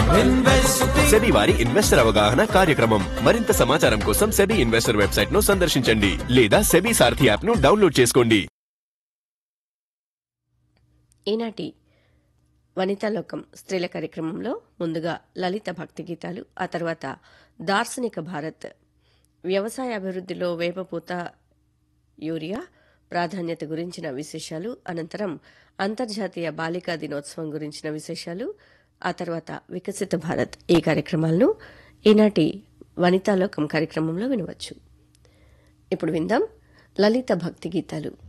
SEBI వారి investor అవగాహన కార్యక్రమం మరింత సమాచారం కోసం సెబీ ఇన్వెస్టర్ వెబ్సైట్ ను సందర్శించండి లేదా సెబీ సారథి యాప్ ను డౌన్లోడ్ చేసుకోండి ఈనాటి వనితాలోకం స్త్రీల కార్యక్రమంలో ముందుగా లలిత భక్తి గీతాలు ఆ తర్వాత దార్శనిక భారత్ వ్యవసాయ అభివృద్ధిలో వేపపూత యూరియా ప్రాధాన్యత గురించిన విశేషాలు అనంతరం అంతర్జాతీయ బాలికా దినోత్సవం గురించిన విశేషాలు ఆ తర్వాత వికసిత భారత్ ఈ కార్యక్రమాలను ఈనాటి వనితాలోకం కార్యక్రమంలో వినవచ్చు ఇప్పుడు విందాం లలిత భక్తి గీతాలు